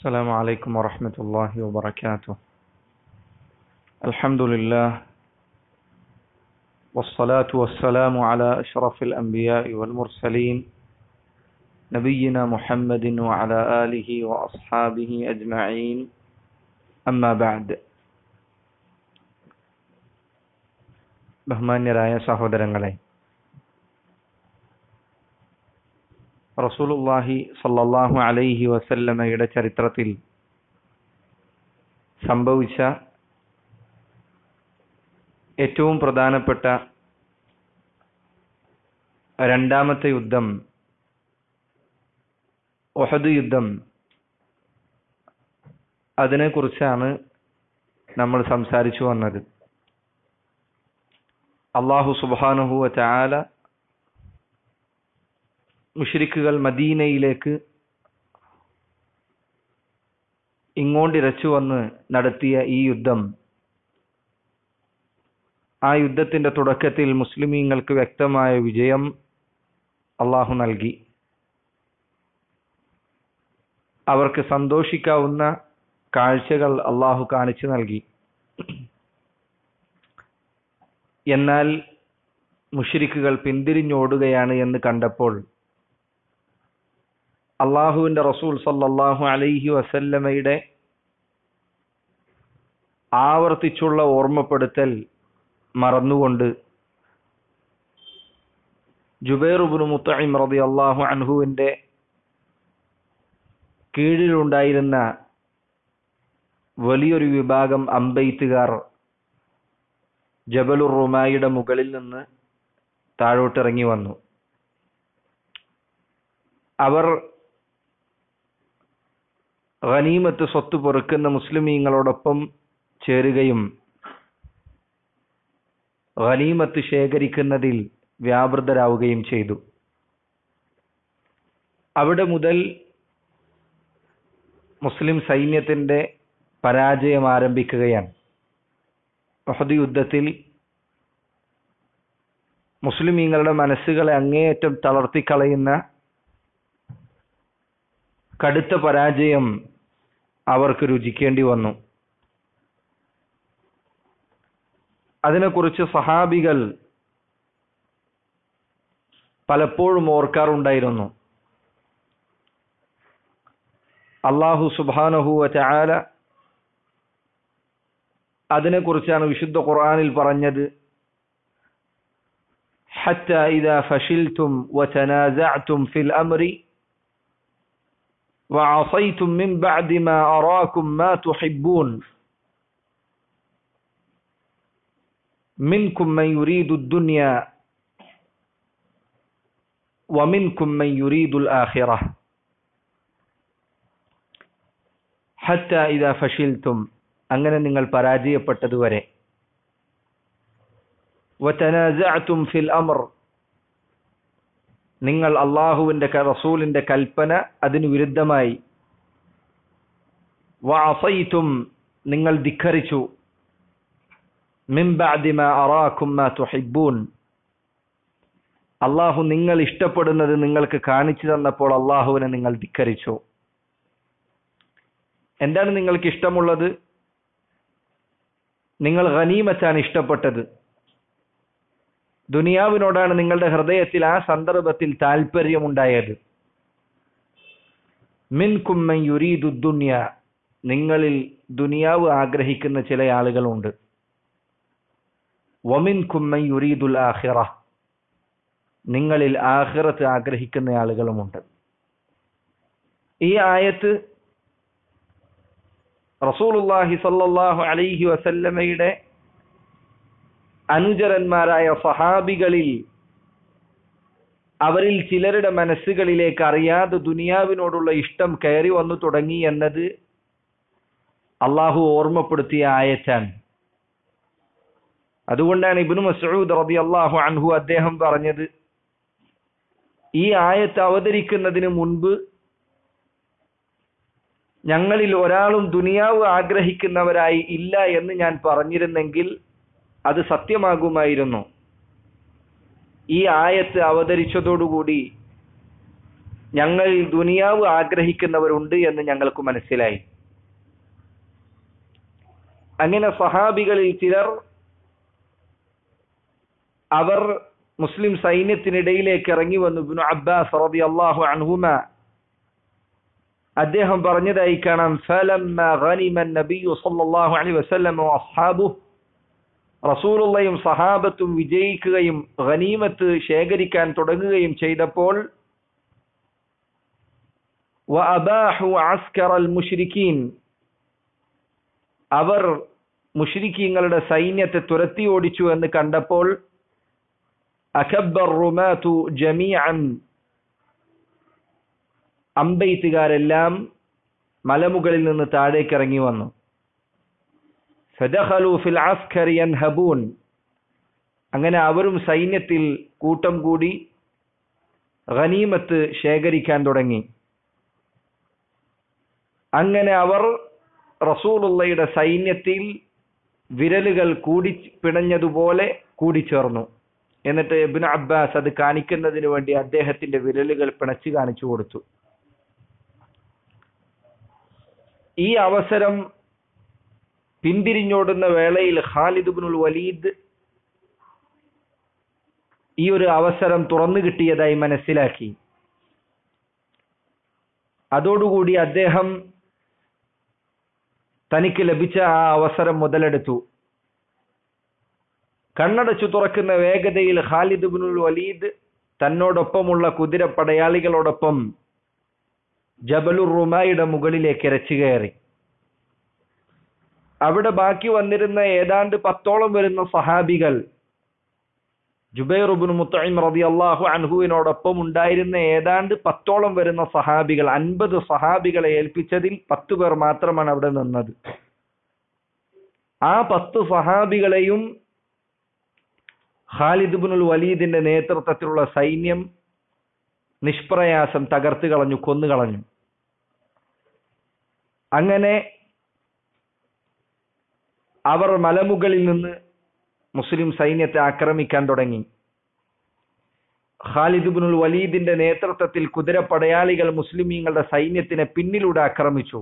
السلام عليكم ورحمة الله وبركاته الحمد لله والصلاة والسلام على أشرف الأنبياء والمرسلين نبينا محمد وعلى آله وأصحابه أجمعين أما بعد ബഹുമാന്യരായ സഹോദരങ്ങളെ റസൂലുള്ളാഹി സല്ലല്ലാഹു അലൈഹി വസല്ലമയുടെ ചരിത്രത്തിൽ സംഭവിച്ച ഏറ്റവും പ്രധാനപ്പെട്ട രണ്ടാമത്തെ യുദ്ധം ഒഹദ് യുദ്ധം അതിനെക്കുറിച്ചാണ് നമ്മൾ സംസാരിച്ചു വന്നത് അള്ളാഹു സുബാനുഹുവ ചാല മുഷരിക്കുകൾ മദീനയിലേക്ക് ഇങ്ങോണ്ടിരച്ചു വന്ന് നടത്തിയ ഈ യുദ്ധം ആ യുദ്ധത്തിന്റെ തുടക്കത്തിൽ മുസ്ലിമീങ്ങൾക്ക് വ്യക്തമായ വിജയം അള്ളാഹു നൽകി അവർക്ക് സന്തോഷിക്കാവുന്ന കാഴ്ചകൾ അള്ളാഹു കാണിച്ചു നൽകി എന്നാൽ മുഷരിക്കുകൾ പിന്തിരിഞ്ഞോടുകയാണ് എന്ന് കണ്ടപ്പോൾ അള്ളാഹുവിന്റെ റസൂൽ സല്ലല്ലാഹു അലൈഹി വസല്ലമയുടെ ആവർത്തിച്ചുള്ള ഓർമ്മപ്പെടുത്തൽ മറന്നുകൊണ്ട് ജുബൈറുബുന് മുത്തഹിം റതി അള്ളാഹു അൻഹുവിന്റെ കീഴിലുണ്ടായിരുന്ന വലിയൊരു വിഭാഗം അമ്പെയ്ത്തുകാർ ജബലുർ റുമായിയുടെ മുകളിൽ നിന്ന് താഴോട്ടിറങ്ങി വന്നു അവർ ഖനീമത്ത് സ്വത്ത് പൊറുക്കുന്ന മുസ്ലിമീങ്ങളോടൊപ്പം ചേരുകയും ഖനീമത്ത് ശേഖരിക്കുന്നതിൽ വ്യാപൃതരാവുകയും ചെയ്തു അവിടെ മുതൽ മുസ്ലിം സൈന്യത്തിന്റെ പരാജയം ആരംഭിക്കുകയാണ് ഒഹദ് യുദ്ധത്തിൽ മുസ്ലിമീങ്ങളുടെ മനസ്സുകളെ അങ്ങേയറ്റം തളർത്തിക്കളയുന്ന കടുത്ത പരാജയം അവർക്ക് രുചിക്കേണ്ടി വന്നു അതിനെക്കുറിച്ച് സഹാബികൾ പലപ്പോഴും ഓർക്കാറുണ്ടായിരുന്നു അള്ളാഹു സുബാനഹുവ ചാല അതിനെക്കുറിച്ചാണ് വിശുദ്ധ ഖുർആനിൽ പറഞ്ഞത് حتى إذا فشلتم وتنازعتم في الأمر وعصيتم من بعد ما أراكم ما تحبون منكم من يريد الدنيا ومنكم من يريد الآخرة حتى إذا فشلتم അങ്ങനെ നിങ്ങൾ പരാജയപ്പെട്ടതുവരെ വതനാസഅതും ഫിൽ അമർ നിങ്ങൾ അള്ളാഹുവിന്റെ റസൂലിന്റെ കൽപ്പന അതിനു വിരുദ്ധമായി വഅസൈതും നിങ്ങൾ ധിഖരിച്ചു മിൻ ബഅദി മാ അറാകും മാ തുഹിബ്ബൂൻ അള്ളാഹു നിങ്ങൾ ഇഷ്ടപ്പെടുന്നത് നിങ്ങൾക്ക് കാണിച്ചു തന്നപ്പോൾ അള്ളാഹുവിനെ നിങ്ങൾ ധിഖരിച്ചു എന്താണ് നിങ്ങൾക്ക് ഇഷ്ടമുള്ളത് നിങ്ങൾ ഖനീമത്താണ് ഇഷ്ടപ്പെട്ടത് ദുനിയാവിനോടാണ് നിങ്ങളുടെ ഹൃദയത്തിൽ ആ സന്ദർഭത്തിൽ താല്പര്യമുണ്ടായത് മിൻ കുമ്മൻ യുരീദു ദുന്യ നിങ്ങളിൽ ദുനിയാവ് ആഗ്രഹിക്കുന്ന ചില ആളുകളുണ്ട് വമിൻ കുമ്മൻ യുരീദുൽ ആഹിറ നിങ്ങളിൽ ആഹിറത്ത് ആഗ്രഹിക്കുന്ന ആളുകളുമുണ്ട് ഈ ആയത്ത് റസൂലുള്ളാഹി സല്ലല്ലാഹു അലൈഹി വസല്ലമയുടെ അനുചരന്മാരായ സഹാബികളിൽ അവരിൽ ചിലരുടെ മനസ്സുകളിലേക്ക് അറിയാതെ ദുനിയാവിനോടുള്ള ഇഷ്ടം കയറി വന്നു തുടങ്ങി എന്നത് അള്ളാഹു ഓർമ്മപ്പെടുത്തിയ ആയറ്റാണ് അതുകൊണ്ടാണ് ഇബ്നു മസ്ഊദ് റളിയല്ലാഹു അൻഹു അദ്ദേഹം പറഞ്ഞത് ഈ ആയത്ത് അവതരിക്കുന്നതിന് മുൻപ് ഞങ്ങളിൽ ഒരാളും ദുനിയാവ് ആഗ്രഹിക്കുന്നവരായി ഇല്ല എന്ന് ഞാൻ പറഞ്ഞിരുന്നെങ്കിൽ അത് സത്യമാകുമായിരുന്നു ഈ ആയത്ത് അവതരിച്ചതോടുകൂടി ഞങ്ങൾ ദുനിയാവ് ആഗ്രഹിക്കുന്നവരുണ്ട് എന്ന് ഞങ്ങൾക്ക് മനസ്സിലായി അങ്ങനെ സഹാബികളിൽ ചിലർ അവർ മുസ്ലിം സൈന്യത്തിനിടയിലേക്ക് ഇറങ്ങി വന്നു ഇബ്നു അബ്ബാസ് റളിയല്ലാഹു അൻഹുമ അദ്ദേഹം പറഞ്ഞതായി കാണാം ഫലമ്മ ഗനിമ നബിയു സല്ലല്ലാഹു അലൈഹി വസല്ലം വഅസ്ഹാബുഹു റസൂലുള്ളയും സഹാബത്തും വിജയിക്കുകയും ഗനീമത്ത് ശേഖരിക്കാൻ തുടങ്ങുകയും ചെയ്തപ്പോൾ വഅബാഹു അസ്കറൽ മുശ്രിക്കീൻ അവർ മുഷ്രിക്കീങ്ങളുടെ സൈന്യത്തെ തുരത്തി ഓടിച്ചു എന്ന് കണ്ടപ്പോൾ അഖബ്ബർ റുമാതു ജമീഅൻ അമ്പെയ്ത്തുകാരെല്ലാം മലമുകളിൽ നിന്ന് താഴേക്ക് ഇറങ്ങി വന്നു ഫദഖലു ഫിൽ അസ്കരി യൻഹബൂൻ അങ്ങനെ അവരും സൈന്യത്തിൽ കൂട്ടം കൂടി ഗനീമത്ത് ശേഖരിക്കാൻ തുടങ്ങി അങ്ങനെ അവർ റസൂലുള്ളയുടെ സൈന്യത്തിൽ വിരലുകൾ കൂടി പിണഞ്ഞതുപോലെ കൂടിച്ചേർന്നു എന്നിട്ട് ഇബ്ൻ അബ്ബാസ് അത് കാണിക്കുന്നതിന് വേണ്ടി അദ്ദേഹത്തിന്റെ വിരലുകൾ പിണച്ചു കാണിച്ചു കൊടുത്തു ഈ അവസരം പിന്തിരിഞ്ഞോടുന്ന വേളയിൽ ഖാലിദ് ഇബ്നുൽ വലീദ് ഈ ഒരു അവസരം തുറന്നു കിട്ടിയതായി മനസ്സിലാക്കി അതോടുകൂടി അദ്ദേഹം തനിക്ക് ലഭിച്ച ആ അവസരം മുതലെടുത്തു കണ്ണടച്ചു തുറക്കുന്ന വേഗതയിൽ ഖാലിദ് ഇബ്നുൽ വലീദ് തന്നോടൊപ്പമുള്ള കുതിര പടയാളികളോടൊപ്പം ജബലുർ റുമായുടെ മുകളിലേക്ക് ഇരച്ചു കയറി അവിടെ ബാക്കി വന്നിരുന്ന ഏതാണ്ട് പത്തോളം വരുന്ന സഹാബികൾ ജുബൈർ ഉബിൻ മുത്തൈം റബി അള്ളാഹു അൻഹുവിനോടൊപ്പം ഉണ്ടായിരുന്ന ഏതാണ്ട് പത്തോളം വരുന്ന സഹാബികൾ അൻപത് സഹാബികളെ ഏൽപ്പിച്ചതിൽ പത്ത് പേർ മാത്രമാണ് അവിടെ നിന്നത് ആ പത്ത് സഹാബികളെയും ഖാലിദ് ബിനുൽ വലീദിന്റെ നേതൃത്വത്തിലുള്ള സൈന്യം നിഷ്പ്രയാസം തകർത്ത് കളഞ്ഞു കൊന്നു കളഞ്ഞു അങ്ങനെ അവർ മലമുകളിൽ നിന്ന് മുസ്ലിം സൈന്യത്തെ ആക്രമിക്കാൻ തുടങ്ങി ഖാലിദ് ബിനുൽ വലീദിന്റെ നേതൃത്വത്തിൽ കുതിരപ്പടയാളികൾ മുസ്ലിമീങ്ങളുടെ സൈന്യത്തിനെ പിന്നിലൂടെ ആക്രമിച്ചു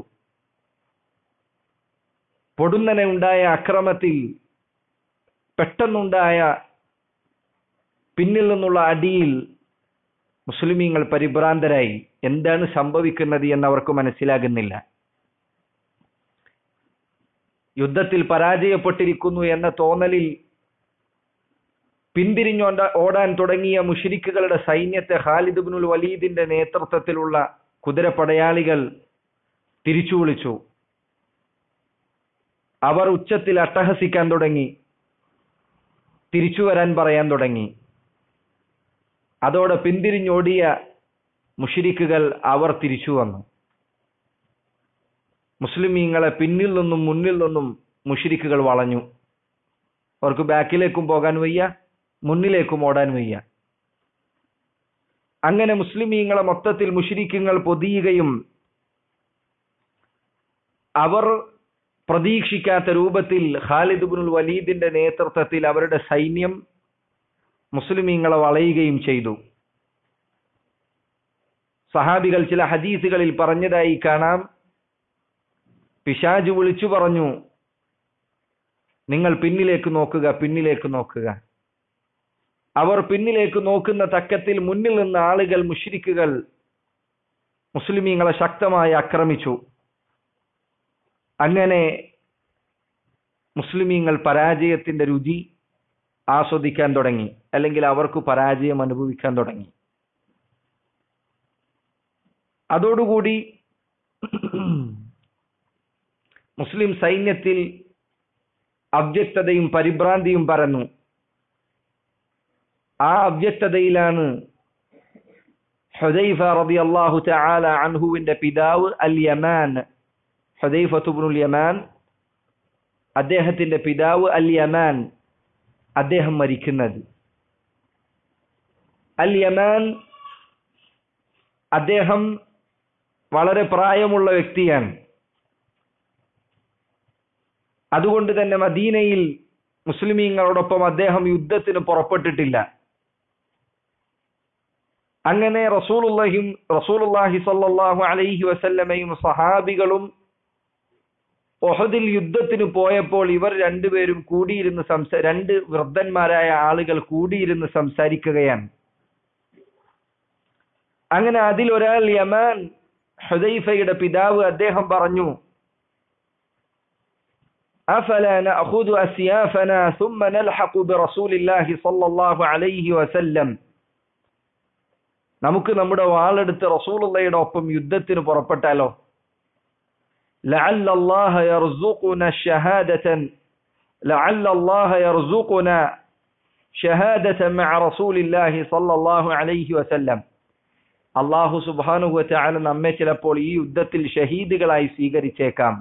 പൊടുന്നനെ ഉണ്ടായ അക്രമത്തിൽ പെട്ടെന്നുണ്ടായ പിന്നിൽ നിന്നുള്ള അടിയിൽ മുസ്ലിമീങ്ങൾ പരിഭ്രാന്തരായി എന്താണ് സംഭവിക്കുന്നത് എന്ന് അവർക്ക് മനസ്സിലാകുന്നില്ല യുദ്ധത്തിൽ പരാജയപ്പെട്ടിരിക്കുന്നു എന്ന തോന്നലിൽ പിന്തിരിഞ്ഞോണ്ട ഓടാൻ തുടങ്ങിയ മുഷിരിക്കുകളുടെ സൈന്യത്തെ ഖാലിദ് ബിനുൽ വലീദിന്റെ നേതൃത്വത്തിലുള്ള കുതിരപ്പടയാളികൾ തിരിച്ചു വിളിച്ചു അവർ ഉച്ചത്തിൽ അട്ടഹസിക്കാൻ തുടങ്ങി തിരിച്ചു വരാൻ പറയാൻ തുടങ്ങി അതോടെ പിന്തിരിഞ്ഞോടിയ മുഷിരിക്കുകൾ അവർ തിരിച്ചു വന്നു മുസ്ലിമീങ്ങളെ പിന്നിൽ നിന്നും മുന്നിൽ നിന്നും മുഷിരിക്കുകൾ വളഞ്ഞു അവർക്ക് ബാക്കിലേക്കും പോകാൻ വയ്യ മുന്നിലേക്കും ഓടാൻ വയ്യ അങ്ങനെ മുസ്ലിമീങ്ങളെ മൊത്തത്തിൽ മുഷിരിക്കുകൾ പൊതിയുകയും അവർ പ്രതീക്ഷിക്കാത്ത രൂപത്തിൽ ഖാലിദ് ബിനുൽ വലീദിന്റെ നേതൃത്വത്തിൽ അവരുടെ സൈന്യം മുസ്ലിമീങ്ങളെ വളയുകയും ചെയ്തു സഹാബികൾ ചില ഹദീസുകളിൽ പറഞ്ഞതായി കാണാം പിശാജ് വിളിച്ചു പറഞ്ഞു നിങ്ങൾ പിന്നിലേക്ക് നോക്കുക പിന്നിലേക്ക് നോക്കുക അവർ പിന്നിലേക്ക് നോക്കുന്ന തക്കത്തിൽ മുന്നിൽ നിന്ന് ആളുകൾ മുഷിരിക്കുകൾ മുസ്ലിമീങ്ങളെ ശക്തമായി ആക്രമിച്ചു അങ്ങനെ മുസ്ലിമീങ്ങൾ പരാജയത്തിന്റെ രുചി ആസ്വദിക്കാൻ തുടങ്ങി അല്ലെങ്കിൽ അവർക്ക് പരാജയം അനുഭവിക്കാൻ തുടങ്ങി അതോടുകൂടി മുസ്ലിം സൈന്യത്തിൽ അവ്യക്തതയും പരിഭ്രാന്തിയും പരന്നു ആ അവ്യക്തതയിലാണ് ഹുദൈഫ റബി അള്ളാഹു തആല അൻഹുവിന്റെ പിതാവ് അൽ യമാൻ ഹുദൈഫത്തുബ്നുൽ യമാൻ അദ്ദേഹത്തിന്റെ പിതാവ് അൽ യമാൻ അദ്ദേഹം മരിക്കുന്നത് അൽ യമാൻ അദ്ദേഹം വളരെ പ്രായമുള്ള വ്യക്തിയാണ് അതുകൊണ്ട് തന്നെ മദീനയിൽ മുസ്ലിമീങ്ങളോടൊപ്പം അദ്ദേഹം യുദ്ധത്തിന് പുറപ്പെട്ടിട്ടില്ല അങ്ങനെ റസൂലുള്ളഹിം റസൂലുള്ളാഹി സ്വല്ലല്ലാഹു അലൈഹി വസല്ലമയും സഹാബികളും ഒഹദിൽ യുദ്ധത്തിന് പോയപ്പോൾ ഇവർ രണ്ടുപേരും കൂടിയിരുന്ന് സംസാ രണ്ട് വൃദ്ധന്മാരായ ആളുകൾ കൂടിയിരുന്ന് സംസാരിക്കുകയാണ് അങ്ങനെ അതിലൊരാൾ യമാൻ ഹുദൈഫയുടെ പിതാവ് അദ്ദേഹം പറഞ്ഞു أفلا نأخذ أسيافنا ثم نلحق برسول الله صلى الله عليه وسلم നമുക്ക് നമ്മുടെ വാളെടുത്ത് റസൂലുള്ളയുടെ ഒപ്പം യുദ്ധത്തിന് പുറപ്പെട്ടാലോ لعل الله يرزقنا شهادة لعل الله يرزقنا شهادة مع رسول الله صلى الله عليه وسلم അള്ളാഹു സുബാനുഹു ചാല നമ്മെ ചിലപ്പോൾ ഈ യുദ്ധത്തിൽ ഷഹീദുകളായി സ്വീകരിച്ചേക്കാം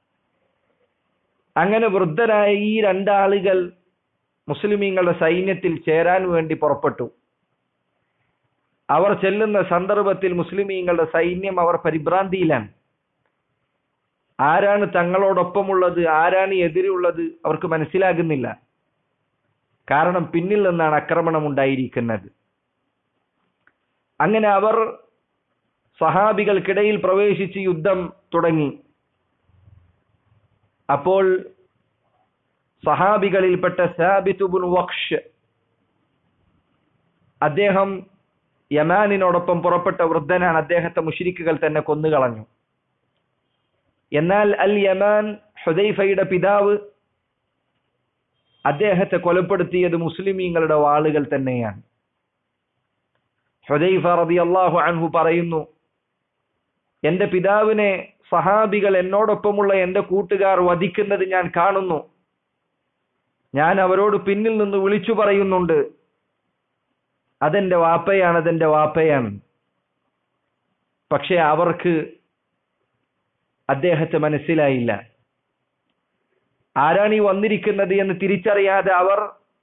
അങ്ങനെ വൃദ്ധരായ ഈ രണ്ടാളുകൾ മുസ്ലിമീങ്ങളുടെ സൈന്യത്തിൽ ചേരാൻ വേണ്ടി പുറപ്പെട്ടു അവർ ചെല്ലുന്ന സന്ദർഭത്തിൽ മുസ്ലിമീങ്ങളുടെ സൈന്യം അവർ പരിഭ്രാന്തിയിലാണ് ആരാണ് തങ്ങളോടൊപ്പമുള്ളത് ആരാണ് എതിരുള്ളത് അവർക്ക് മനസ്സിലാകുന്നില്ല കാരണം പിന്നിൽ നിന്നാണ് ആക്രമണം ഉണ്ടായിരിക്കുന്നത് അങ്ങനെ അവർ സഹാബികൾക്കിടയിൽ പ്രവേശിച്ച് യുദ്ധം തുടങ്ങി അപ്പോൾ സഹാബികളിൽപ്പെട്ട സാബിത്തുബുൻ വക്ഷ് അദ്ദേഹം യമാനിനോടൊപ്പം പുറപ്പെട്ട വൃദ്ധനാണ് അദ്ദേഹത്തെ മുഷിരിക്കുകൾ തന്നെ കൊന്നുകളഞ്ഞു എന്നാൽ അൽ യമാൻ ഹുദൈഫയുടെ പിതാവ് അദ്ദേഹത്തെ കൊലപ്പെടുത്തിയത് മുസ്ലിമീങ്ങളുടെ വാളുകൾ തന്നെയാണ് ഹുദൈഫ റബി അള്ളാഹു അൻഹു പറയുന്നു എന്റെ പിതാവിനെ സഹാബികൾ എന്നോടൊപ്പമുള്ള എന്റെ കൂട്ടുകാർ വധിക്കുന്നത് ഞാൻ കാണുന്നു ഞാൻ അവരോട് പിന്നിൽ നിന്ന് വിളിച്ചു പറയുന്നുണ്ട് അതെന്റെ വാപ്പയാണ് അതെന്റെ വാപ്പയാണ് പക്ഷെ അവർക്ക് അദ്ദേഹത്തെ മനസ്സിലായില്ല ആരാണ് ഈ വന്നിരിക്കുന്നത് എന്ന് തിരിച്ചറിയാതെ അവർ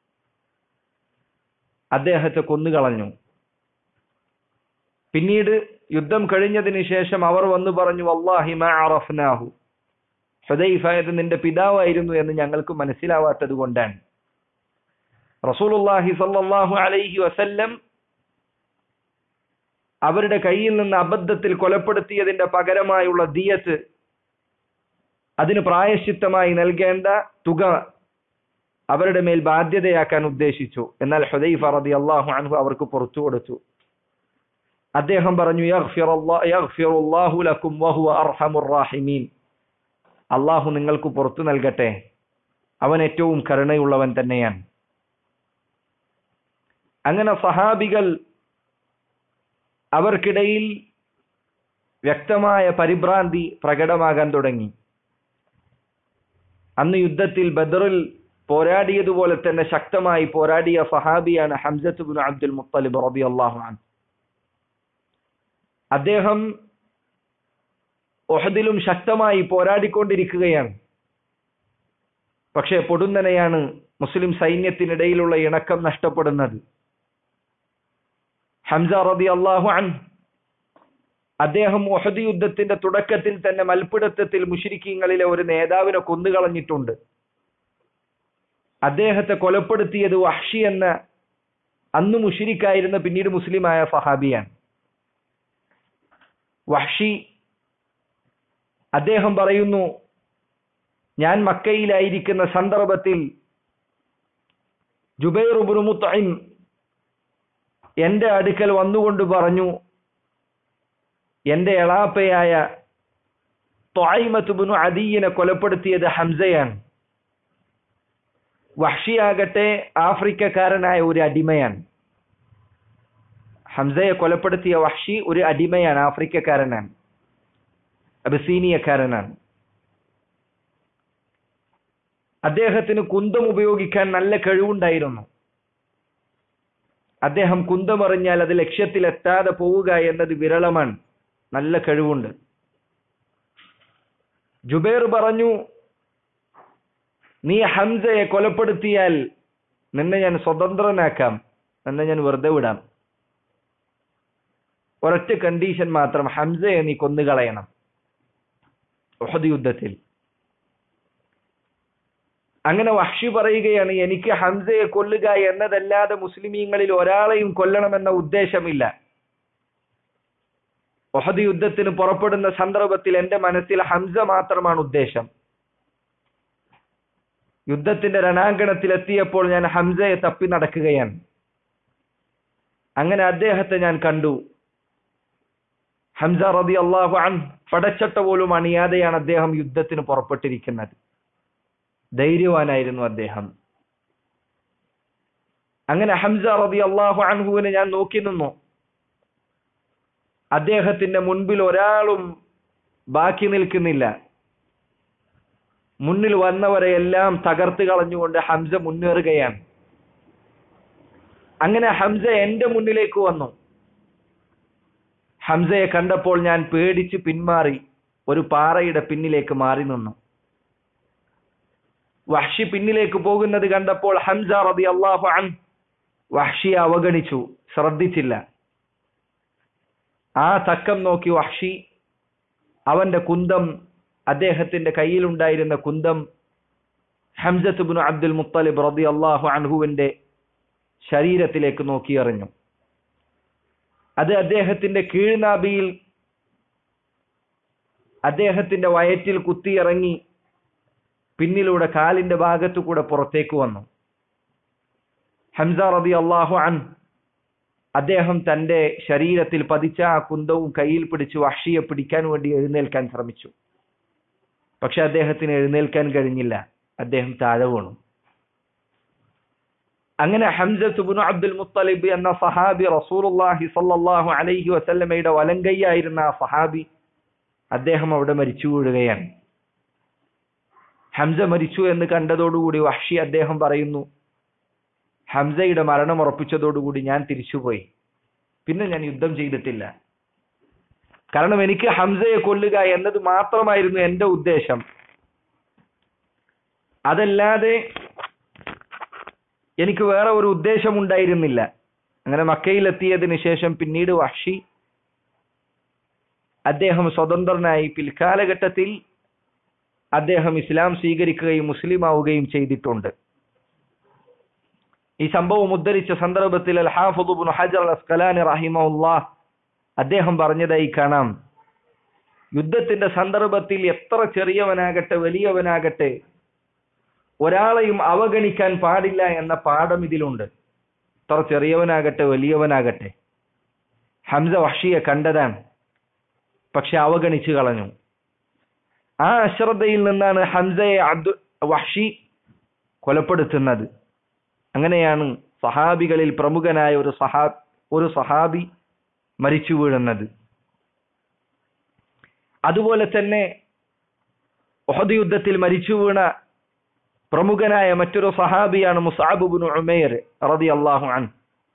അദ്ദേഹത്തെ കൊന്നുകളഞ്ഞു പിന്നീട് യുദ്ധം കഴിഞ്ഞതിന് ശേഷം അവർ വന്നു പറഞ്ഞു അള്ളാഹി അറഫ്നാഹു ഹുദൈഫ ഇത് നിന്റെ പിതാവായിരുന്നു എന്ന് ഞങ്ങൾക്ക് മനസ്സിലാവാത്തത് കൊണ്ടാണ് റസൂലുള്ളാഹി സല്ലല്ലാഹു അലൈഹി വസല്ലം അവരുടെ കയ്യിൽ നിന്ന് അബദ്ധത്തിൽ കൊലപ്പെടുത്തിയതിന്റെ പകരമായുള്ള ദിയത്ത് അതിന് പ്രായശ്ചിത്തമായി നൽകേണ്ട തുക അവരുടെ മേൽ ബാധ്യതയാക്കാൻ ഉദ്ദേശിച്ചു എന്നാൽ ഹുദൈഫ റതി അള്ളാഹു അൻഹു അവർക്ക് പുറത്തു കൊടുത്തു അദ്ദേഹം പറഞ്ഞു യഗ്ഫിറുല്ലാഹു ലക്കും വഹുവ അർഹമുർ റാഹിമീൻ അള്ളാഹു നിങ്ങൾക്ക് പുറത്തു നൽകട്ടെ അവൻ ഏറ്റവും കരുണയുള്ളവൻ തന്നെയാണ് അങ്ങനെ സഹാബികൾ അവർക്കിടയിൽ വ്യക്തമായ പരിഭ്രാന്തി പ്രകടമാകാൻ തുടങ്ങി അന്ന് യുദ്ധത്തിൽ ബദറിൽ പോരാടിയതുപോലെ തന്നെ ശക്തമായി പോരാടിയ സഹാബിയാണ് ഹംസത്ത് ബിൻ അബ്ദുൽ മുത്തലിബ് റബി അള്ളാഹു അൻ അദ്ദേഹം ഒഹദിലും ശക്തമായി പോരാടിക്കൊണ്ടിരിക്കുകയാണ് പക്ഷേ പൊടുന്നനെയാണ് മുസ്ലിം സൈന്യത്തിനിടയിലുള്ള ഇണക്കം നഷ്ടപ്പെടുന്നത് ഹംസ റബി അള്ളാഹു അൻ അദ്ദേഹം ഒഹദ് യുദ്ധത്തിന്റെ തുടക്കത്തിൽ തന്നെ മൽപ്പിടുത്തത്തിൽ മുഷിരിക്കീങ്ങളിലെ ഒരു നേതാവിനെ കൊന്നുകളഞ്ഞിട്ടുണ്ട് അദ്ദേഹത്തെ കൊലപ്പെടുത്തിയത് വഹ്ഷി എന്ന അന്ന് മുഷിരിക്കായിരുന്ന പിന്നീട് മുസ്ലിമായ സഹാബിയാണ് വഹ്ഷി അദ്ദേഹം പറയുന്നു ഞാൻ മക്കയിലായിരിക്കുന്ന സന്ദർഭത്തിൽ ജുബൈറുബുൻ മുത്തൈം എന്റെ അടുക്കൽ വന്നുകൊണ്ട് പറഞ്ഞു എന്റെ എളാപ്പയായ തൊയ്മത്തുബിനു അദീയിനെ കൊലപ്പെടുത്തിയത് ഹംസയാണ് വഹ്ഷിയാകട്ടെ ആഫ്രിക്കക്കാരനായ ഒരു അടിമയാണ് ഹംസയെ കൊലപ്പെടുത്തിയ വഹ്ഷി ഒരു അടിമയാണ് ആഫ്രിക്കക്കാരനാണ് അബസീനിയക്കാരനാണ് അദ്ദേഹത്തിന് കുന്തം ഉപയോഗിക്കാൻ നല്ല കഴിവുണ്ടായിരുന്നു അദ്ദേഹം കുന്തമെറിഞ്ഞാൽ അത് ലക്ഷ്യത്തിലെത്താതെ പോവുക എന്നത് വിരളമാണ് നല്ല കഴിവുണ്ട് ജുബേർ പറഞ്ഞു നീ ഹംസയെ കൊലപ്പെടുത്തിയാൽ നിന്നെ ഞാൻ സ്വതന്ത്രനാക്കാം നിന്നെ ഞാൻ വെറുതെ വിടാം ഒരൊറ്റ കണ്ടീഷൻ മാത്രം ഹംസയെ നീ കൊന്നുകളയണം ഉഹദ് യുദ്ധത്തിൽ അങ്ങനെ വഹ്ഷി പറയുകയാണ് എനിക്ക് ഹംസയെ കൊല്ലുക എന്നതല്ലാതെ മുസ്ലിമീങ്ങളിൽ ഒരാളെയും കൊല്ലണമെന്ന ഉദ്ദേശമില്ല ഒഹദ് യുദ്ധത്തിന് പുറപ്പെടുന്ന സന്ദർഭത്തിൽ എന്റെ മനസ്സിൽ ഹംസ മാത്രമാണ് ഉദ്ദേശം യുദ്ധത്തിന്റെ രണാങ്കണത്തിൽ എത്തിയപ്പോൾ ഞാൻ ഹംസയെ തപ്പി നടക്കുകയാണ് അങ്ങനെ അദ്ദേഹത്തെ ഞാൻ കണ്ടു ഹംസ റബി അള്ളാഹു അൻ പടച്ചട്ട പോലും അണിയാതെയാണ് അദ്ദേഹം യുദ്ധത്തിന് പുറപ്പെട്ടിരിക്കുന്നത് ധൈര്യവാനായിരുന്നു അദ്ദേഹം അങ്ങനെ ഹംസ റബി അള്ളാഹു അൻഹുവിനെ ഞാൻ നോക്കി നിന്നു അദ്ദേഹത്തിന്റെ മുൻപിൽ ഒരാളും ബാക്കി നിൽക്കുന്നില്ല മുന്നിൽ വന്നവരെ എല്ലാം തകർത്ത് കളഞ്ഞുകൊണ്ട് ഹംസ മുന്നേറുകയാണ് അങ്ങനെ ഹംസ എന്റെ മുന്നിലേക്ക് വന്നു ഹംസയെ കണ്ടപ്പോൾ ഞാൻ പേടിച്ച് പിന്മാറി ഒരു പാറയുടെ പിന്നിലേക്ക് മാറി നിന്നു വഹ്ഷി പിന്നിലേക്ക് പോകുന്നത് കണ്ടപ്പോൾ ഹംസ റബി അള്ളാഹു അൻ വഹ്ഷിയെ അവഗണിച്ചു ശ്രദ്ധിച്ചില്ല ആ തക്കം നോക്കി വഹ്ഷി അവന്റെ കുന്തം അദ്ദേഹത്തിന്റെ കയ്യിലുണ്ടായിരുന്ന കുന്തം ഹംസത്തുബിന് അബ്ദുൽ മുത്തലിബ് റബി അള്ളാഹു അൻഹുവിന്റെ ശരീരത്തിലേക്ക് നോക്കിയെറിഞ്ഞു അത് അദ്ദേഹത്തിന്റെ കീഴ്നാഭിയിൽ അദ്ദേഹത്തിന്റെ വയറ്റിൽ കുത്തിയിറങ്ങി പിന്നിലൂടെ കാലിന്റെ ഭാഗത്തു കൂടെ പുറത്തേക്ക് വന്നു ഹംസ റബി അള്ളാഹു അൻ അദ്ദേഹം തന്റെ ശരീരത്തിൽ പതിച്ച ആ കുന്തവും കയ്യിൽ പിടിച്ച് വഷിയെ പിടിക്കാൻ വേണ്ടി എഴുന്നേൽക്കാൻ ശ്രമിച്ചു പക്ഷെ അദ്ദേഹത്തിന് എഴുന്നേൽക്കാൻ കഴിഞ്ഞില്ല അദ്ദേഹം താഴെ വീണു അങ്ങനെ ഹംസത്തുബിനു അബ്ദുൽ മുത്തലിബ് എന്ന സഹാബി റസൂലുള്ളാഹി സല്ലല്ലാഹു അലൈഹി വസല്ലമയുടെ വലങ്കയ്യായിരുന്ന ആ സഹാബി അദ്ദേഹം അവിടെ മരിച്ചു വീഴുകയാണ് ഹംസ മരിച്ചു എന്ന് കണ്ടതോടുകൂടി വഹ്ഷി അദ്ദേഹം പറയുന്നു ഹംസയുടെ മരണം ഉറപ്പിച്ചതോടുകൂടി ഞാൻ തിരിച്ചുപോയി പിന്നെ ഞാൻ യുദ്ധം ചെയ്തിട്ടില്ല കാരണം എനിക്ക് ഹംസയെ കൊല്ലുക എന്നത് മാത്രമായിരുന്നു എന്റെ ഉദ്ദേശം അതല്ലാതെ എനിക്ക് വേറെ ഒരു ഉദ്ദേശം ഉണ്ടായിരുന്നില്ല അങ്ങനെ മക്കയിലെത്തിയതിനു ശേഷം പിന്നീട് വഹ്ഷി അദ്ദേഹം സ്വതന്ത്രനായി പിൽക്കാലഘട്ടത്തിൽ അദ്ദേഹം ഇസ്ലാം സ്വീകരിക്കുകയും മുസ്ലിം ആവുകയും ചെയ്തിട്ടുണ്ട് ഈ സംഭവം ഉദ്ധരിച്ച സന്ദർഭത്തിൽ അൽ ഹാഫുബുൻ ഹജർ അൽ അസ്കലാനി റഹിമുല്ലാ അദ്ദേഹം പറഞ്ഞതായി കാണാം യുദ്ധത്തിന്റെ സന്ദർഭത്തിൽ എത്ര ചെറിയവനാകട്ടെ വലിയവനാകട്ടെ ഒരാളെയും അവഗണിക്കാൻ പാടില്ല എന്ന പാഠം ഇതിലുണ്ട് എത്ര ചെറിയവനാകട്ടെ വലിയവനാകട്ടെ ഹംസ വഷിയെ കണ്ടതാണ് പക്ഷെ അവഗണിച്ചു കളഞ്ഞു ആ അശ്രദ്ധയിൽ നിന്നാണ് ഹംസയെ അബ്ദു വഷി കൊലപ്പെടുത്തുന്നത് അങ്ങനെയാണ് സഹാബികളിൽ പ്രമുഖനായ ഒരു സഹാ ഒരു സഹാബി മരിച്ചു വീഴുന്നത് അതുപോലെ തന്നെ ഒഹദ് യുദ്ധത്തിൽ മരിച്ചു വീണ പ്രമുഖനായ മറ്റൊരു സഹാബിയാണ് മുസാബുബിൻ ഉമേർ റതി അള്ളാഹു അൻ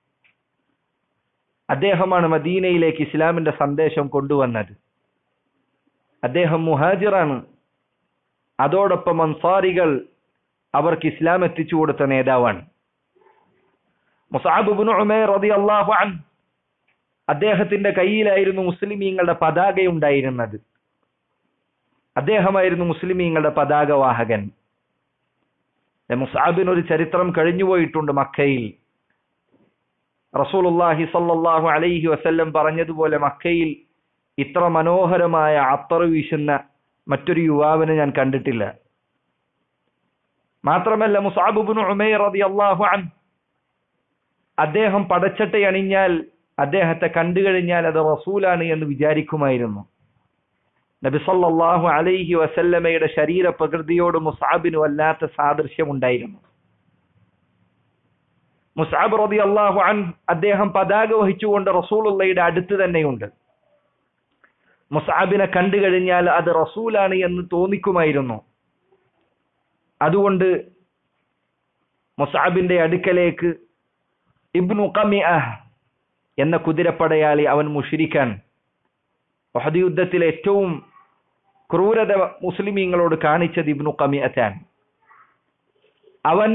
അദ്ദേഹമാണ് മദീനയിലേക്ക് ഇസ്ലാമിന്റെ സന്ദേശം കൊണ്ടുവന്നത് അദ്ദേഹം മുഹാജിറാണ് അതോടൊപ്പം അൻസാരികൾ അവർക്ക് ഇസ്ലാം എത്തിച്ചു കൊടുത്ത നേതാവാണ് മുസാബുബിൻ ഉമേർ റതി അള്ളാഹു അൻ അദ്ദേഹത്തിന്റെ കയ്യിലായിരുന്നു മുസ്ലിമീങ്ങളുടെ പതാക ഉണ്ടായിരുന്നത് അദ്ദേഹമായിരുന്നു മുസ്ലിമീങ്ങളുടെ പതാക വാഹകൻ മുസാബിന് ഒരു ചരിത്രം കഴിഞ്ഞുപോയിട്ടുണ്ട് മക്കയിൽ റസൂലുല്ലാഹി സല്ലാഹു അലൈഹി വസല്ലം പറഞ്ഞതുപോലെ മക്കയിൽ ഇത്ര മനോഹരമായ അത്തറ് വീശുന്ന മറ്റൊരു യുവാവിനെ ഞാൻ കണ്ടിട്ടില്ല മാത്രമല്ല മുസാബുബിന് ഉമേർ റതി അള്ളാഹു അൻ അദ്ദേഹം പടച്ചട്ട അണിഞ്ഞാൽ അദ്ദേഹത്തെ കണ്ടു കഴിഞ്ഞാൽ അത് റസൂലാണ് എന്ന് വിചാരിക്കുമായിരുന്നു നബി സല്ലല്ലാഹു അലൈഹി വസല്ലമയുടെ ശരീര പ്രകൃതിയോട് മുസാബിന് വല്ലാത്ത സാദൃശ്യമുണ്ടായിരുന്നു മുസാബ് റബി അള്ളാഹു അൻ അദ്ദേഹം പതാക വഹിച്ചുകൊണ്ട് റസൂലുള്ളയുടെ അടുത്ത് തന്നെയുണ്ട് മുസാബിനെ കണ്ടു കഴിഞ്ഞാൽ അത് റസൂലാണ് എന്ന് തോന്നിക്കുമായിരുന്നു അതുകൊണ്ട് മുസാബിന്റെ അടുക്കലേക്ക് ഇബ്നു കമിഅ എന്ന കുതിരപ്പടയാളി അവൻ മുഷിരിക്കാൻ ഒഹദ് യുദ്ധത്തിൽ ഏറ്റവും ക്രൂരത മുസ്ലിമീങ്ങളോട് കാണിച്ചത് ഇബ്നു കമിഅത്താൻ അവൻ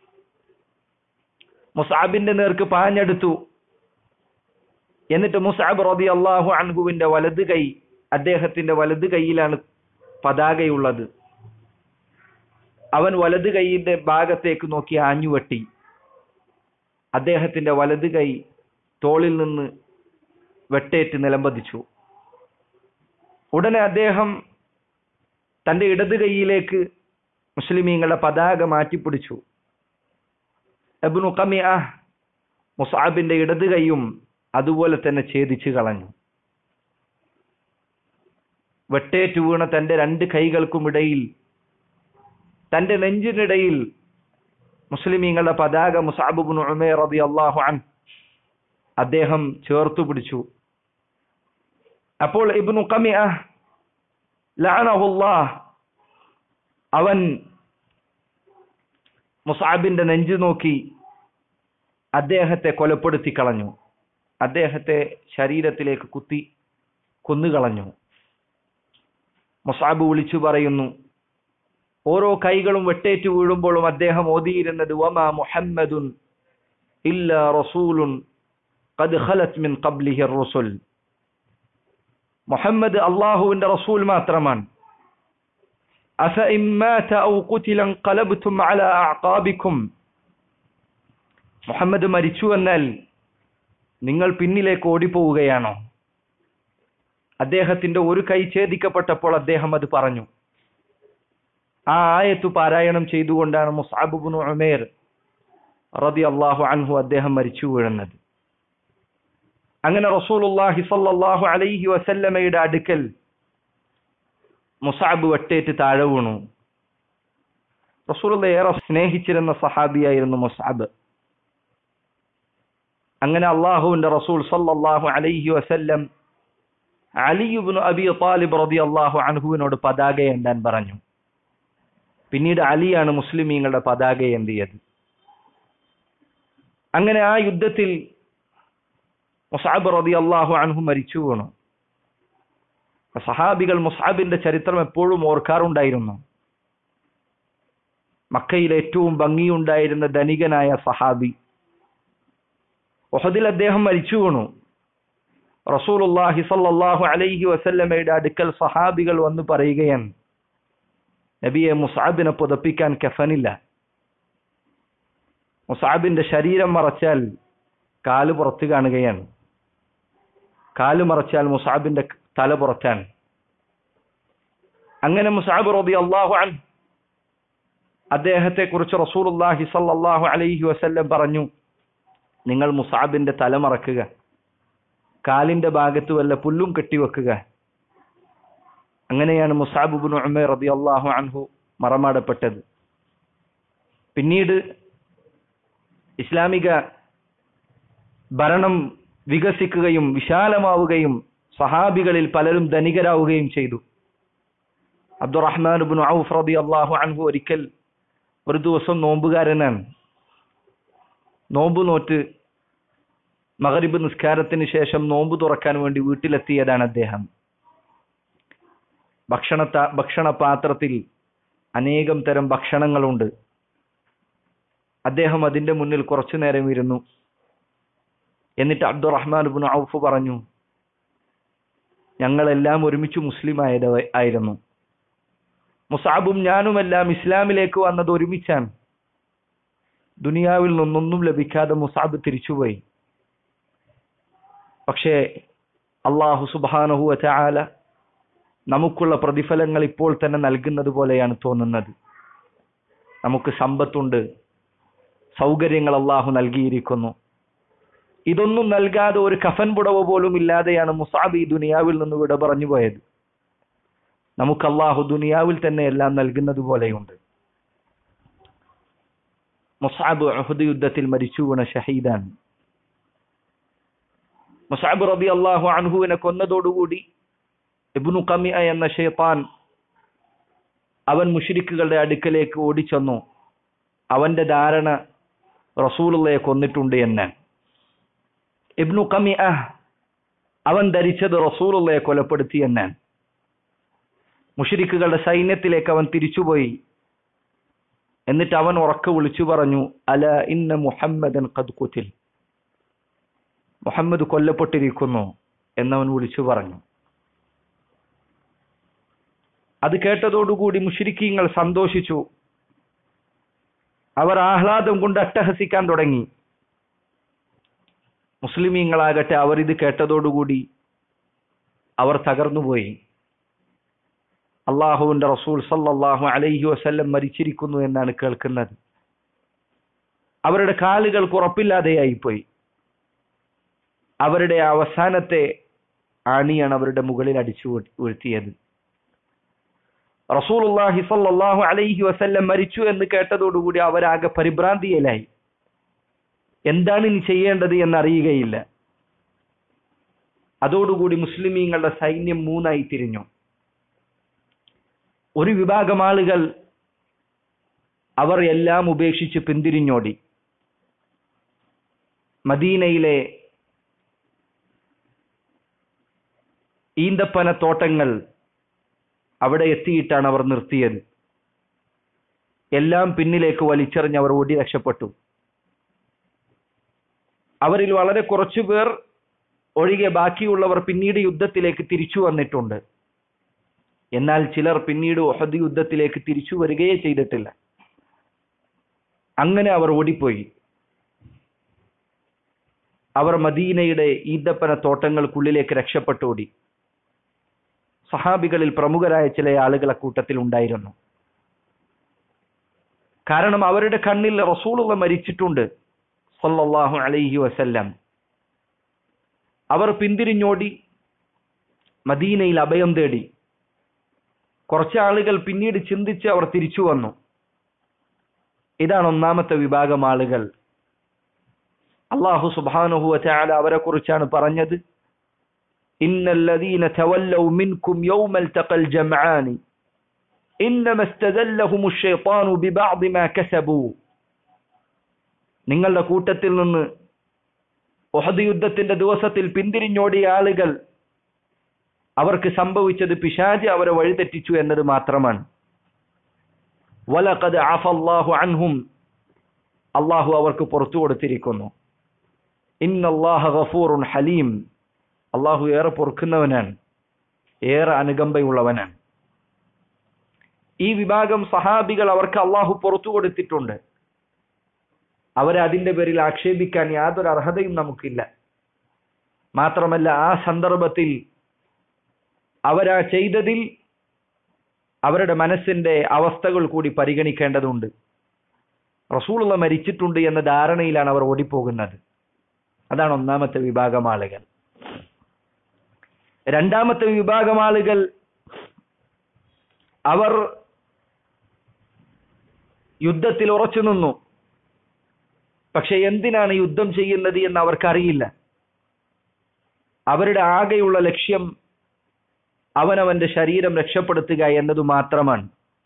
മുസാബിന്റെ നേർക്ക് പാഞ്ഞെടുത്തു എന്നിട്ട് മുസാബ് റബി അള്ളാഹു അൻഹുവിന്റെ വലത് കൈ അദ്ദേഹത്തിന്റെ വലത് കൈയിലാണ് പതാകയുള്ളത് അവൻ വലത് കൈയിന്റെ ഭാഗത്തേക്ക് നോക്കി ആഞ്ഞുവെട്ടി അദ്ദേഹത്തിന്റെ വലത് കൈ തോളിൽ നിന്ന് വെട്ടേറ്റ് നിലംപതിച്ചു ഉടനെ അദ്ദേഹം തന്റെ ഇടത് കൈയിലേക്ക് മുസ്ലിമീങ്ങളുടെ പതാക മാറ്റിപ്പിടിച്ചു എബ്നു കമിയ മുസാബിന്റെ ഇടത് കൈയും അതുപോലെ തന്നെ ഛേദിച്ചു കളഞ്ഞു വെട്ടേറ്റു വീണ തന്റെ രണ്ട് കൈകൾക്കുമിടയിൽ തന്റെ നെഞ്ചിനിടയിൽ മുസ്ലിമീങ്ങളുടെ പതാക മുസാബുബിൻ ഉമേർ റബി അള്ളാഹു അൻ അദ്ദേഹം ചേർത്തു പിടിച്ചു അപ്പോൾ ഇബ്നു കമിയ ലഅനഹുല്ലാ അവൻ മുസാബിന്റെ നെഞ്ചു നോക്കി അദ്ദേഹത്തെ കൊലപ്പെടുത്തി കളഞ്ഞു അദ്ദേഹത്തെ ശരീരത്തിലേക്ക് കുത്തി കൊന്നുകളഞ്ഞു മുസാബ് വിളിച്ചു പറയുന്നു ഓരോ കൈകളും വെട്ടേറ്റു വീഴുമ്പോഴും അദ്ദേഹം ഓതിയിരുന്നത് വമാ മുഹമ്മദുൻ ഇല്ല റസൂലുൻ ഖദ് ഖലത് മിൻ ഖബ്ലിഹി റുസുൽ മുഹമ്മദ് അള്ളാഹുവിന്റെ റസൂൽ മാത്രമാണ് أفإن مات أو قتل انقلبتم على أعقابكم മുഹമ്മദ് മരിച്ചു എന്നാൽ നിങ്ങൾ പിന്നിലേക്ക് ഓടിപ്പോവുകയാണോ അദ്ദേഹത്തിന്റെ ഒരു കൈ ഛേദിക്കപ്പെട്ടപ്പോൾ അദ്ദേഹം അത് പറഞ്ഞു ആ ആയത്ത് പാരായണം ചെയ്തുകൊണ്ടാണ് മുസാബുബുൻ ഉമേർ റതി അള്ളാഹു അൻഹു അദ്ദേഹം മരിച്ചു വീഴുന്നത് അങ്ങനെ റസൂലുള്ളാഹി സ്വല്ലല്ലാഹു അലൈഹി വസല്ലമയുടെ അടുക്കൽ മുസാബ് വെട്ടേറ്റ് താഴെ വീണു റസൂലുള്ള ഏറെ സ്നേഹിച്ചിരുന്ന സഹാബിയായിരുന്നു മുസാബ് അങ്ങനെ അള്ളാഹുവിന്റെ റസൂൽ സല്ലല്ലാഹു അലൈഹി വസല്ലം അലിയുബിന് അബി താലിബ് റബി അള്ളാഹു അൻഹുവിനോട് പതാക ഏന്താൻ പറഞ്ഞു പിന്നീട് അലിയാണ് മുസ്ലിമീങ്ങളുടെ പതാക ഏന്തിയത് അങ്ങനെ ആ യുദ്ധത്തിൽ മുസാബ് റബി അള്ളാഹു അൻഹു മരിച്ചു വീണു സഹാബികൾ മുസാബിന്റെ ചരിത്രം എപ്പോഴും ഓർക്കാറുണ്ടായിരുന്നു മക്കയിൽ ഏറ്റവും ഭംഗിയുണ്ടായിരുന്ന ധനികനായ സഹാബി ഒഹദിൽ അദ്ദേഹം മരിച്ചു വീണു റസൂലുള്ളാഹി സല്ലല്ലാഹു അലൈഹി വസല്ലമയുടെ അടുക്കൽ സഹാബികൾ വന്ന് പറയുകയാണ് നബിയെ മുസാബിനെ പുതപ്പിക്കാൻ കഫനില്ല മുസാബിന്റെ ശരീരം മറച്ചാൽ കാല് പുറത്ത് കാണുകയാണ് കാല് മറച്ചാൽ മുസാബിന്റെ തല പുറത്താൻ അങ്ങനെ മുസാബ് റബി അള്ളാഹു അൻ അദ്ദേഹത്തെ കുറിച്ച് റസൂലുള്ളാഹി സല്ലല്ലാഹു അലൈഹി വസല്ലം പറഞ്ഞു നിങ്ങൾ മുസാബിന്റെ തല മറക്കുക കാലിന്റെ ഭാഗത്ത് വല്ല പുല്ലും കെട്ടിവെക്കുക അങ്ങനെയാണ് മുസാബുബിൻ ഉമേർ റബി അള്ളാഹു അൻഹു മറമാടപ്പെട്ടത് പിന്നീട് ഇസ്ലാമിക ഭരണം വികസിക്കുകയും വിശാലമാവുകയും സഹാബികളിൽ പലരും ധനികരാവുകയും ചെയ്തു അബ്ദുറഹ്മാൻ ഔഫ് റബി അള്ളാഹു അൻഹു ഒരിക്കൽ ഒരു ദിവസം നോമ്പുകാരനാണ് നോമ്പ് നോറ്റ് മകരിബ് നിസ്കാരത്തിന് ശേഷം നോമ്പ് തുറക്കാൻ വേണ്ടി വീട്ടിലെത്തിയതാണ് അദ്ദേഹം ഭക്ഷണ ഭക്ഷണ പാത്രത്തിൽ അനേകം തരം ഭക്ഷണങ്ങളുണ്ട് അദ്ദേഹം അതിന്റെ മുന്നിൽ കുറച്ചു നേരം ഇരുന്നു എന്നിട്ട് അബ്ദുറഹ്മാൻ ബുൻ ഔഫ് പറഞ്ഞു ഞങ്ങളെല്ലാം ഒരുമിച്ച് മുസ്ലിം ആയത് ആയിരുന്നു മുസാബും ഞാനുമെല്ലാം ഇസ്ലാമിലേക്ക് വന്നത് ഒരുമിച്ചാണ് ദുനിയാവിൽ നിന്നൊന്നും ലഭിക്കാതെ മുസാബ് തിരിച്ചുപോയി പക്ഷേ അള്ളാഹു സുബാനഹു ചാല നമുക്കുള്ള പ്രതിഫലങ്ങൾ ഇപ്പോൾ തന്നെ നൽകുന്നത് പോലെയാണ് തോന്നുന്നത് നമുക്ക് സമ്പത്തുണ്ട് സൗകര്യങ്ങൾ അള്ളാഹു നൽകിയിരിക്കുന്നു ഇതൊന്നും നൽകാതെ ഒരു കഫൻ പുടവ് പോലും ഇല്ലാതെയാണ് മുസാബ് ഈ ദുനിയാവിൽ നിന്ന് വിട പറഞ്ഞു പോയത് നമുക്ക് അള്ളാഹു ദുനിയാവിൽ തന്നെ എല്ലാം നൽകുന്നത് പോലെയുണ്ട് മുസാബ് അഹുദ് യുദ്ധത്തിൽ മരിച്ചു വീണ ഷഹീദാണ് മുസാബ് റബി അള്ളാഹു അൻഹുവിനെ കൊന്നതോടുകൂടി ഇബ്നു കമിയ എന്ന ഷെയ്ത്താൻ അവൻ മുഷിരിക്കുകളുടെ അടുക്കലേക്ക് ഓടിച്ചെന്നു അവന്റെ ധാരണ റസൂലുള്ളയെ കൊന്നിട്ടുണ്ട് എന്ന് ഇബ്നു കമിയ അവൻ ധരിച്ചത് റസൂലുള്ളയെ കൊലപ്പെടുത്തി എന്ന് മുഷിരിക്കുകളുടെ സൈന്യത്തിലേക്ക് അവൻ തിരിച്ചുപോയി എന്നിട്ട് അവൻ ഉറക്കെ വിളിച്ചു പറഞ്ഞു അല ഇന്ന മുഹമ്മദൻ ഖദ് കുത്തിൽ മുഹമ്മദ് കൊല്ലപ്പെട്ടിരിക്കുന്നു എന്നവൻ വിളിച്ചു പറഞ്ഞു അത് കേട്ടതോടുകൂടി മുഷിരിക്കീങ്ങൾ സന്തോഷിച്ചു അവർ ആഹ്ലാദം കൊണ്ട് അട്ടഹസിക്കാൻ തുടങ്ങി മുസ്ലിമീങ്ങളാകട്ടെ അവർ ഇത് കേട്ടതോടുകൂടി അവർ തകർന്നുപോയി അള്ളാഹുവിന്റെ റസൂൽ സല്ലല്ലാഹു അലൈഹി വസല്ലം മരിച്ചിരിക്കുന്നു എന്നാണ് കേൾക്കുന്നത് അവരുടെ കാലുകൾക്ക് ഉറപ്പില്ലാതെയായിപ്പോയി അവരുടെ അവസാനത്തെ ആണിയാണ് അവരുടെ മുകളിൽ അടിച്ചു വീഴ്ത്തിയത് റസൂലുള്ളാഹി സല്ലല്ലാഹു അലൈഹി വസല്ലം മരിച്ചു എന്ന് കേട്ടതോടുകൂടി അവരാകെ പരിഭ്രാന്തിയിലായി എന്താണ് ഇനി ചെയ്യേണ്ടത് എന്നറിയുകയില്ല അതോടുകൂടി മുസ്ലിമീങ്ങളുടെ സൈന്യം മൂന്നായി തിരിഞ്ഞു ഒരു വിഭാഗം ആളുകൾ അവർ എല്ലാം ഉപേക്ഷിച്ച് പിന്തിരിഞ്ഞോടി മദീനയിലെ ഈന്തപ്പന തോട്ടങ്ങൾ അവിടെ എത്തിയിട്ടാണ് അവർ നിർത്തിയത് എല്ലാം പിന്നിലേക്ക് വലിച്ചെറിഞ്ഞ് അവർ ഓടി രക്ഷപ്പെട്ടു അവരിൽ വളരെ കുറച്ചു പേർ ഒഴികെ ബാക്കിയുള്ളവർ പിന്നീട് യുദ്ധത്തിലേക്ക് തിരിച്ചു വന്നിട്ടുണ്ട് എന്നാൽ ചിലർ പിന്നീട് ഒഹദ് യുദ്ധത്തിലേക്ക് തിരിച്ചു വരികയേ ചെയ്തിട്ടില്ല അങ്ങനെ അവർ ഓടിപ്പോയി അവർ മദീനയുടെ ഈന്തപ്പന തോട്ടങ്ങൾക്കുള്ളിലേക്ക് രക്ഷപ്പെട്ടോടി സഹാബികളിൽ പ്രമുഖരായ ചില ആളുകൾ അക്കൂട്ടത്തിൽ ഉണ്ടായിരുന്നു കാരണം അവരുടെ കണ്ണിൽ റസൂലുള്ള മരിച്ചിട്ടുണ്ട് സല്ലല്ലാഹു അലൈഹി വസല്ലം അവർ പിന്തിരിഞ്ഞോടി മദീനയിൽ അഭയം തേടി കുറച്ച് ആളുകൾ പിന്നീട് ചിന്തിച്ച് അവർ തിരിച്ചു വന്നു ഇതാണ് ഒന്നാമത്തെ വിഭാഗം ആളുകൾ അള്ളാഹു സുബാനുഹു വചാല അവരെ കുറിച്ചാണ് പറഞ്ഞത് إن الذين تولوا منكم يوم التقى الجمعان إنما استذلهم الشيطان ببعض ما كسبوا നിങ്ങളുടെ കൂട്ടത്തിൽ നിന്ന് ഒഹദ് യുദ്ധത്തിന്റെ ദിവസത്തിൽ പിന്തിരിഞ്ഞോടിയ ആളുകൾ അവർക്ക് സംഭവിച്ചത് പിശാജ് അവരെ വഴിതെറ്റിച്ചു എന്നത് മാത്രമാണ് വലഖദ് അഫല്ലാഹു അൻഹും അള്ളാഹു അവർക്ക് പുറത്തു കൊടുത്തിരിക്കുന്നു ഇന്നല്ലാഹ ഗഫൂറുൻ ഹലീം അള്ളാഹു ഏറെ പൊറുക്കുന്നവനാണ് ഏറെ അനുകമ്പയുള്ളവനാണ് ഈ വിഭാഗം സഹാബികൾ അവർക്ക് അള്ളാഹു പുറത്തു കൊടുത്തിട്ടുണ്ട് അവരെ അതിന്റെ പേരിൽ ആക്ഷേപിക്കാൻ യാതൊരു അർഹതയും നമുക്കില്ല മാത്രമല്ല ആ സന്ദർഭത്തിൽ അവരാ ചെയ്തതിൽ അവരുടെ മനസ്സിന്റെ അവസ്ഥകൾ കൂടി പരിഗണിക്കേണ്ടതുണ്ട് റസൂലുള്ള മരിച്ചിട്ടുണ്ട് എന്ന ധാരണയിലാണ് അവർ ഓടിപ്പോകുന്നത് അതാണ് ഒന്നാമത്തെ വിഭാഗം ആളുകൾ രണ്ടാമത്തെ വിഭാഗം ആളുകൾ അവർ യുദ്ധത്തിൽ ഉറച്ചു നിന്നു പക്ഷെ എന്തിനാണ് യുദ്ധം ചെയ്യുന്നത് എന്ന് അവർക്കറിയില്ല അവരുടെ ആകെയുള്ള ലക്ഷ്യം അവനവന്റെ ശരീരം രക്ഷപ്പെടുത്തുക എന്നതു മാത്രമാണ്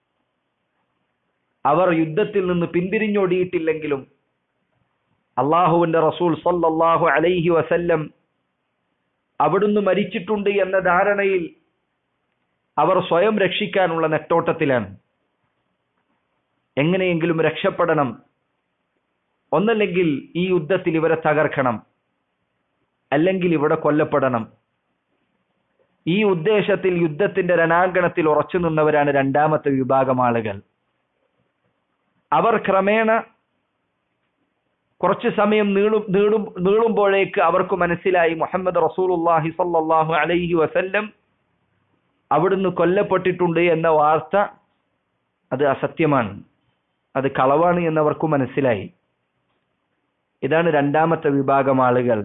അവർ യുദ്ധത്തിൽ നിന്ന് പിന്തിരിഞ്ഞോടിയിട്ടില്ലെങ്കിലും അള്ളാഹുവിന്റെ റസൂൽ സല്ലല്ലാഹു അലൈഹി വസല്ലം അവിടുന്ന് മരിച്ചിട്ടുണ്ട് എന്ന ധാരണയിൽ അവർ സ്വയം രക്ഷിക്കാനുള്ള നെട്ടോട്ടത്തിലാണ് എങ്ങനെയെങ്കിലും രക്ഷപ്പെടണം ഒന്നല്ലെങ്കിൽ ഈ യുദ്ധത്തിൽ ഇവരെ തകർക്കണം അല്ലെങ്കിൽ ഇവിടെ കൊല്ലപ്പെടണം ഈ ഉദ്ദേശത്തിൽ യുദ്ധത്തിന്റെ രണാങ്കണത്തിൽ ഉറച്ചു നിന്നവരാണ് രണ്ടാമത്തെ വിഭാഗം ആളുകൾ അവർ ക്രമേണ കുറച്ചു സമയം നീളും നീളും നീളുമ്പോഴേക്ക് അവർക്ക് മനസ്സിലായി മുഹമ്മദ് റസൂലുല്ലാഹി സല്ലല്ലാഹു അലൈഹി വസല്ലം അവിടുന്ന് കൊല്ലപ്പെട്ടിട്ടുണ്ട് എന്ന വാർത്ത അത് അസത്യമാണ് അത് കളവാണ് എന്നവർക്ക് മനസ്സിലായി ഇതാണ് രണ്ടാമത്തെ വിഭാഗം ആളുകൾ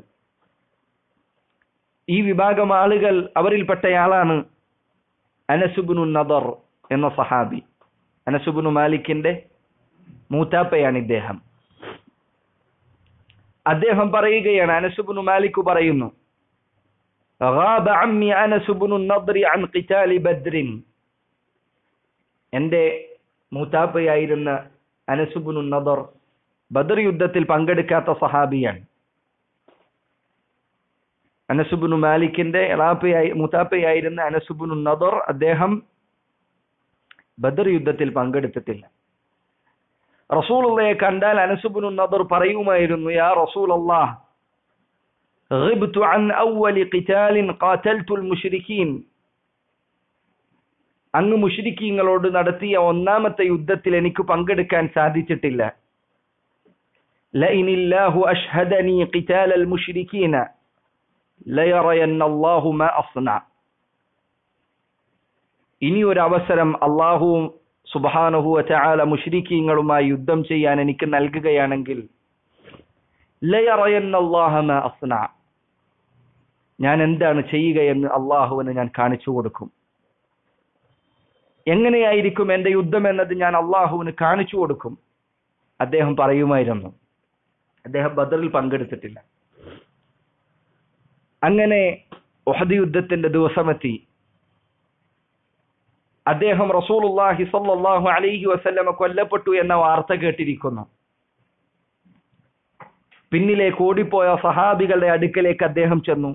ഈ വിഭാഗം ആളുകൾ അവരിൽപ്പെട്ടയാളാണ് അനസുബുനു നദർ എന്ന സഹാബി അനസുബുനു മാലിക്കിന്റെ മൂത്താപ്പയാണ് ഇദ്ദേഹം അദ്ദേഹം പറയുകയാണ് അനസുബുനു മാലിക് പറയുന്നു غاب عمي أنس بن النضر عن قتال بدر എന്റെ മൂത്താപ്പയായിരുന്ന അനസുബുനു നദർ ബദർ യുദ്ധത്തിൽ പങ്കെടുക്കാത്ത സഹാബിയാണ് അനസുബുനു മാലിക്കിന്റെ എളാപ്പയായി മൂത്താപ്പയായിരുന്ന അനസുബുനു നദർ അദ്ദേഹം ബദർ യുദ്ധത്തിൽ പങ്കെടുത്തിട്ടില്ല റസൂലുള്ളയെ കണ്ടാൽ അനസുബുനു നദർ പറയുമായിരുന്നു യാ റസൂൽ അള്ളാഹ് غبت عن أول قتال قاتلت المشركين അങ്ങ് മുഷിരിക്കീങ്ങളോട് നടത്തിയ ഒന്നാമത്തെ യുദ്ധത്തിൽ എനിക്ക് പങ്കെടുക്കാൻ സാധിച്ചിട്ടില്ല لئن الله أشهدني قتال المشركين ليرين الله ما أصنع ഇനി ഒരു അവസരം അള്ളാഹുവും സുബാനുഹുവ ചാല മുഷ്രിഖീങ്ങളുമായി യുദ്ധം ചെയ്യാൻ എനിക്ക് നൽകുകയാണെങ്കിൽ ലയറയന്നല്ലാഹമ അസ്ന ഞാൻ എന്താണ് ചെയ്യുകയെന്ന് അള്ളാഹുവിന് ഞാൻ കാണിച്ചു കൊടുക്കും എങ്ങനെയായിരിക്കും എന്റെ യുദ്ധം എന്നത് ഞാൻ അള്ളാഹുവിന് കാണിച്ചു കൊടുക്കും അദ്ദേഹം പറയുമായിരുന്നു അദ്ദേഹം ബദറിൽ പങ്കെടുത്തിട്ടില്ല അങ്ങനെ ഒഹദ് യുദ്ധത്തിന്റെ ദിവസമെത്തി അദ്ദേഹം റസൂലുള്ളാഹി സ്വല്ലല്ലാഹു അലൈഹി വസല്ലമ കൊല്ലപ്പെട്ടു എന്ന വാർത്ത കേട്ടിരിക്കുന്നു പിന്നിലേക്ക് ഓടിപ്പോയ സഹാബികളുടെ അടുക്കലേക്ക് അദ്ദേഹം ചെന്നു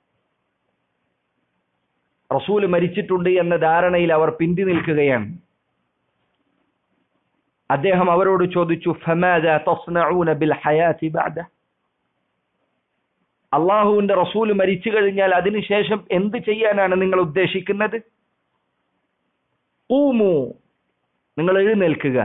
റസൂൽ മരിച്ചിട്ടുണ്ട് എന്ന ധാരണയിൽ അവർ പിന്തി നിൽക്കുകയാണ് അദ്ദേഹം അവരോട് ചോദിച്ചു ഫമാദ തസ്നഊന ബിൽ ഹയാതി ബഅദ അള്ളാഹുവിന്റെ റസൂൽ മരിച്ചു കഴിഞ്ഞാൽ അതിനുശേഷം എന്ത് ചെയ്യാനാണ് നിങ്ങൾ ഉദ്ദേശിക്കുന്നത് ഊമു നിങ്ങൾ എഴുന്നേൽക്കുക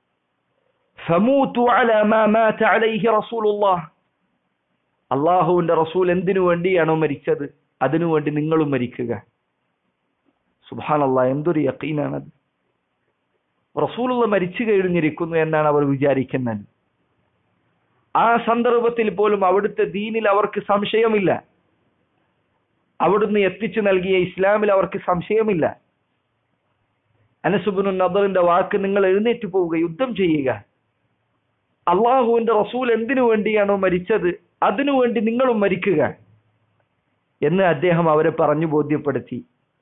ഫമൂതു അലാ മാ മാത അലൈഹി റസൂലുള്ളാഹ് അള്ളാഹുവിന്റെ റസൂൽ എന്തിനു വേണ്ടിയാണോ മരിച്ചത് അതിനു വേണ്ടി നിങ്ങളും മരിക്കുക സുബാനല്ല എന്തൊരു യക്കീനാണത് റസൂലുള്ള മരിച്ചു കഴിഞ്ഞിരിക്കുന്നു എന്നാണ് അവർ വിചാരിക്കുന്നത് ആ സന്ദർഭത്തിൽ പോലും അവിടുത്തെ ദീനിൽ അവർക്ക് സംശയമില്ല അവിടുന്ന് എത്തിച്ചു നൽകിയ ഇസ്ലാമിൽ അവർക്ക് സംശയമില്ല അനസുബിനു നദറിന്റെ വാക്ക് നിങ്ങൾ എഴുന്നേറ്റ് പോവുക യുദ്ധം ചെയ്യുക അള്ളാഹുവിന്റെ റസൂൽ എന്തിനു വേണ്ടിയാണോ മരിച്ചത് അതിനു വേണ്ടി നിങ്ങളും മരിക്കുക എന്ന് അദ്ദേഹം അവരെ പറഞ്ഞു ബോധ്യപ്പെടുത്തി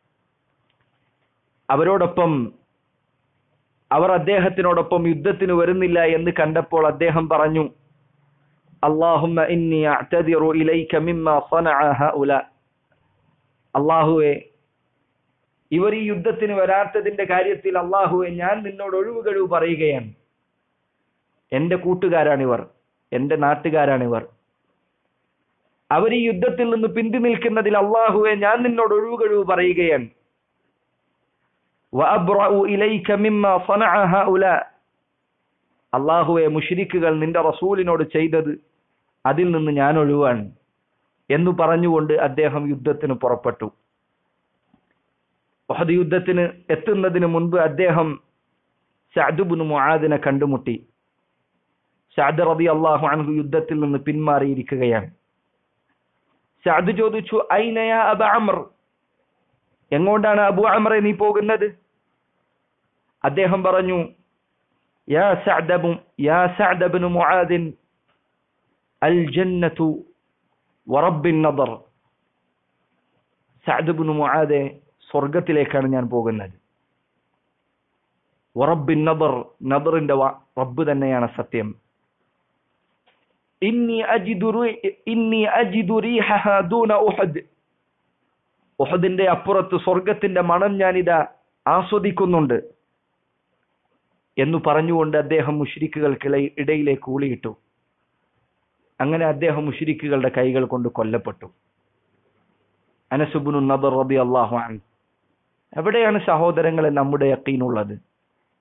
അവരോടൊപ്പം അവർ അദ്ദേഹത്തിനോടൊപ്പം യുദ്ധത്തിന് വരുന്നില്ല എന്ന് കണ്ടപ്പോൾ അദ്ദേഹം പറഞ്ഞു അള്ളാഹുമ്മ ഇന്നി അഅ്തദിറു ഇലൈക മിമ്മ സനഅ ഹഉലാ അള്ളാഹുവെ ഇവർ ഈ യുദ്ധത്തിന് വരാത്തതിന്റെ കാര്യത്തിൽ അള്ളാഹുവെ ഞാൻ നിന്നോട് ഒഴിവുകഴിവ് പറയുകയാണ് എന്റെ കൂട്ടുകാരാണിവർ എന്റെ നാട്ടുകാരാണിവർ അവർ ഈ യുദ്ധത്തിൽ നിന്ന് പിന്തി നിൽക്കുന്നതിൽ അള്ളാഹുവെ ഞാൻ നിന്നോട് ഒഴിവുകഴിവ് പറയുകയാണ് وأبرأ إليك مما صنع هؤلاء അള്ളാഹുവെ മുഷിരിക്കുകൾ നിന്റെ റസൂലിനോട് ചെയ്തത് അതിൽ നിന്ന് ഞാൻ ഒഴിവാണ് എന്ന് പറഞ്ഞുകൊണ്ട് അദ്ദേഹം യുദ്ധത്തിന് പുറപ്പെട്ടു വഹദ് യുദ്ധത്തിന് എത്തുന്നതിന് മുൻപ് അദ്ദേഹം സഅദുബിന് മുആദിനെ കണ്ടുമുട്ടി സഅദ് റബി അള്ളാഹു അൻഹു യുദ്ധത്തിൽ നിന്ന് പിന്മാറിയിരിക്കുകയാണ് സഅദ് ചോദിച്ചു ഐനയ അബ അമർ എങ്ങോട്ടാണ് അബു അമറെ നീ പോകുന്നത് അദ്ദേഹം പറഞ്ഞു യാ സഅദബു യാ സഅദബ്നു മുആദിൻ അൽ ജന്നത്തു വറബ്ബിൻ നദർ സഅദബ്നു മുആദെ സ്വർഗത്തിലേക്കാണ് ഞാൻ പോകുന്നത് വറബ്ബിൻ നദർ നദറിന്റെ റബ്ബ് തന്നെയാണ് സത്യം ഇന്നി അജിദു ഇന്നി അജിദു റീഹഹ ദൂന ഉഹദ് ഉഹദിന്റെ അപ്പുറത്ത് സ്വർഗത്തിന്റെ മണം ഞാനിതാ ആസ്വദിക്കുന്നുണ്ട് എന്ന് പറഞ്ഞുകൊണ്ട് അദ്ദേഹം മുഷിരിക്കുകൾക്കിട ഇടയിലേക്ക് ഊളിയിട്ടു അങ്ങനെ അദ്ദേഹം മുഷിരിക്കുകളുടെ കൈകൾ കൊണ്ട് കൊല്ലപ്പെട്ടു അനസുബുനു നദർ റബി അള്ളാഹു അൻ എവിടെയാണ് സഹോദരങ്ങളെ നമ്മുടെ യക്കീനുള്ളത്